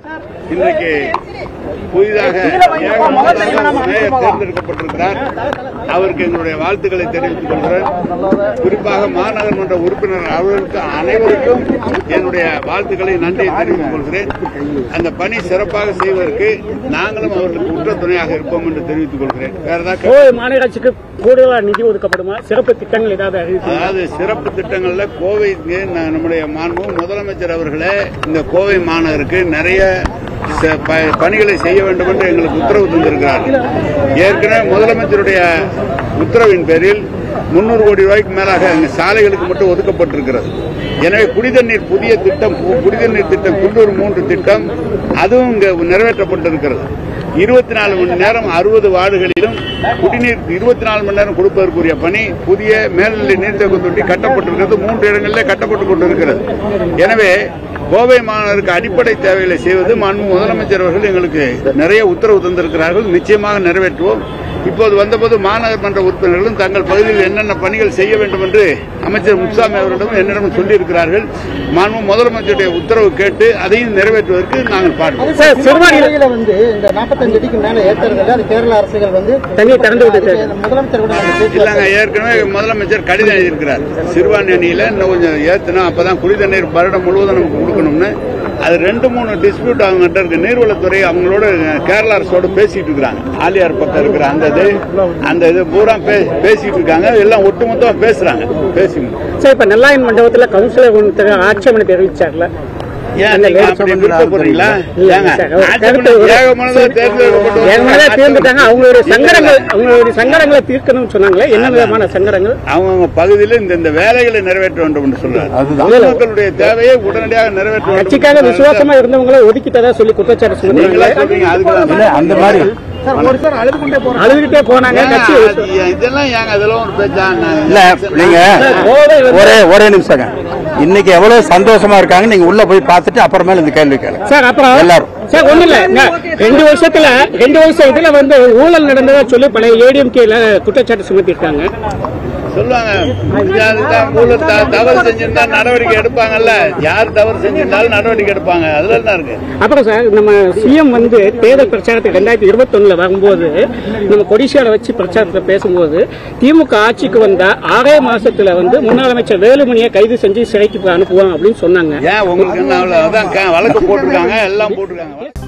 இன்றைக்கு புதிதாக மேயர் தேர்ந்தெடுக்கப்பட்டிருக்கிறார் அவருக்கு எங்களுடைய வாழ்த்துக்களை தெரிவித்துக் கொள்கிறேன் குறிப்பாக மாநகர்மன்ற உறுப்பினர் அவர்களுக்கு அனைவருக்கும் என்னுடைய வாழ்த்துக்களை நன்றியை தெரிவித்துக் கொள்கிறேன் அந்த பணி சிறப்பாக செய்வதற்கு நாங்களும் அவர்களுக்கு உற்ற துணையாக இருப்போம் என்று தெரிவித்துக் கொள்கிறேன் வேற ஏதாவது கோவை மாநகராட்சிக்கு கூடுதலா நிதி ஒதுக்கப்படுமா சிறப்பு திட்டங்கள் ஏதாவது அறிவிப்பு அதாவது சிறப்பு திட்டங்கள்ல கோவைக்கு ந- நம்முடைய மாண்பு முதலமைச்சர் அவர்களே இந்த கோவை மாநகருக்கு நிறைய ச- ப- பணிகளை செய்ய வேண்டும் என்று எங்களுக்கு உத்தரவு தந்திருக்கிறார்கள் ஏற்கனவே முதலமைச்சருடைய உத்தரவின் பேரில் முன்னூறு கோடி ரூபாய்க்கு மேலாக அங்கு சாலைகளுக்கு மட்டும் ஒதுக்கப்பட்டிருக்கிறது எனவே குடிதண்ணீர் புதிய திட்டம் பு- குடிதண்ணீர் திட்டம் குன்னூர் மூன்று திட்டம் அதுவும் இங்கு நிறைவேற்றப்பட்டிருக்கிறது இருபத்தி நாலு மணி நேரம் அறுபது வார்டுகளிலும் குடிநீர் இருபத்தி நாலு மணி நேரம் கொடுப்பதற்குரிய பணி புதிய மேல்நிலை நீர்த்தேக்க தொட்டி கட்டப்பட்டிருக்கிறது மூன்று இடங்களிலே கட்டப்பட்டுக் கொண்டிருக்கிறது எனவே கோவை மாநகருக்கு அடிப்படை தேவைகளை செய்வது மாண்பு முதலமைச்சர் அவர்கள் எங்களுக்கு நிறைய உத்தரவு தந்திருக்கிறார்கள் நிச்சயமாக நிறைவேற்றுவோம் இப்போது வந்தபோது மாநகர் மன்ற உறுப்பினர்களும் தங்கள் பகுதியில் என்னென்ன பணிகள் செய்ய வேண்டும் என்று அமைச்சர் முத்துசாமி அவர்களிடம் என்னிடம் சொல்லியிருக்கிறார்கள் மாண்பு முதலமைச்சருடைய உத்தரவு கேட்டு அதையும் நிறைவேற்றுவதற்கு நாங்கள் பார்க்கிறோம் சார் சிறுவாணியில் சிறுவாணியில வந்து இந்த 45 அடிக்கு மேல ஏத்துறதுல அது கேரள அரசுகள் வந்து தண்ணீர் திறந்து விட்டு அதுக்கு முதலமைச்சர் கூட நாங்க பேச்சு இல்லங்க ஏற்கனவே முதலமைச்சர் கடிதம் எழுதியிருக்கிறார் சிறுபான்மை அணியில இன்னும் கொஞ்சம் ஏத்தணும் அப்பதான் குடி தண்ணீர் வருடம் முழுவதும் நமக்கு கொடுக்கணும்னு அது ரெண்டு மூணு டிஸ்பியூட் அவங்ககிட்ட இருக்கு நீர்வளத்துறை அவங்களோட கேரள அரசோட பேசிட்டு இருக்காங்க ஆலியார் பக்கம் இருக்கிற அந்த இது அந்த இது பூரா பே- பேசிட்டு இருக்காங்க எல்லாம் ஒட்டுமொத்தமா பேசுறாங்க பேசி சார் இப்ப நெல்லாயன் மண்டபத்துல கவுன்சிலர் ஒருத்தர் ஆட்சேபனை தெரிவிச்சார்ல ஏன் அந்த நீங்க லேடி அப்படி சம்பந்தம் விருப்பப்படுறீங்களா இல்ல, ஏங்க, சார், ஒரு ஆட்சி கருத்து பண்ண ஒரு- ஏகமனதா தேர்ந்தெடுக்கப்பட்ட ஒரு ஏற்கனவே தேர்ந்துட்டாங்க அவங்களுடைய இல்ல, சங்கடங்கள் அவங்களுடைய சங்கடங்களை தீர்க்கணும்னு சொன்னாங்களே என்ன விதமான சங்கடங்கள் அவங்கவங்க பகுதியில் இந்த இந்த வேலைகளை நிறைவேற்ற வேண்டும் என்று சொல்றாரு பொதுமக்களுடைய தேவையை உடனடியாக நிறைவேற்ற வேண்டும் கட்சிக்காக விசுவாசமா இருந்தவங்களை ஒதுக்கிட்டதா சொல்லி குற்றச்சாட்டு நீங்களே சொன்னாங்க சொல்றீங்க அதுக்கு இல்ல, அந்த மாதிரி சார் ஒரு சார் அழுது கொண்டே போறாங்க அழுதுகிட்டே போனாங்க ஏங்க, கட்சி அது இதெல்லாம் ஏங்க அதெல்லாம் ஒரு பேச்சா இல்ல நீங்க கோவை வந்து- ஒரே ஒரே நிமிஷங்க இன்னைக்கு எவ்வளவு சந்தோஷமா இருக்காங்க நீங்க உள்ள போய் பார்த்துட்டு அப்புறமேல இந்த கேள்வி கேளுங்க சார் அப்புறம் எல்லாரும். சார் ஒண்ணு இல்ல இங்க ரெண்டு வருஷத்துல ரெண்டு வருஷம் இதுல வந்து ஊழல் நடந்ததா சொல்லி பழைய ஏடிஎம்கேல குற்றச்சாட்டு சுமத்திருக்காங்க சொல்லுவாங்க இதுதான் ஊழல் த- தவறு செஞ்சிருந்தா நடவடிக்கை எடுப்பாங்கல்ல யார் தவறு செஞ்சிருந்தாலும் நடவடிக்கை எடுப்பாங்க அதுல என்ன இருக்கு அப்புறம் சார் நம்ம சிஎம் வந்து தேர்தல் பிரச்சாரத்துக்கு ரெண்டாயிரத்தி இருபத்தொன்னுல வரும்போது நம்ம கொடிஷியால வச்சு பிரச்சாரத்துல பேசும்போது திமுக ஆட்சிக்கு வந்தா ஆறே மாசத்துல வந்து முன்னாள் அமைச்சர் வேலுமணியை கைது செஞ்சு சிறைக்கு அனுப்புவோம் அப்படின்னு சொன்னாங்க ஏன் உங்களுக்கு என்ன அவ்வளவு? அதான் க- வழக்கு போட்டிருக்காங்க எல்லாம் போட்டிருக்காங்க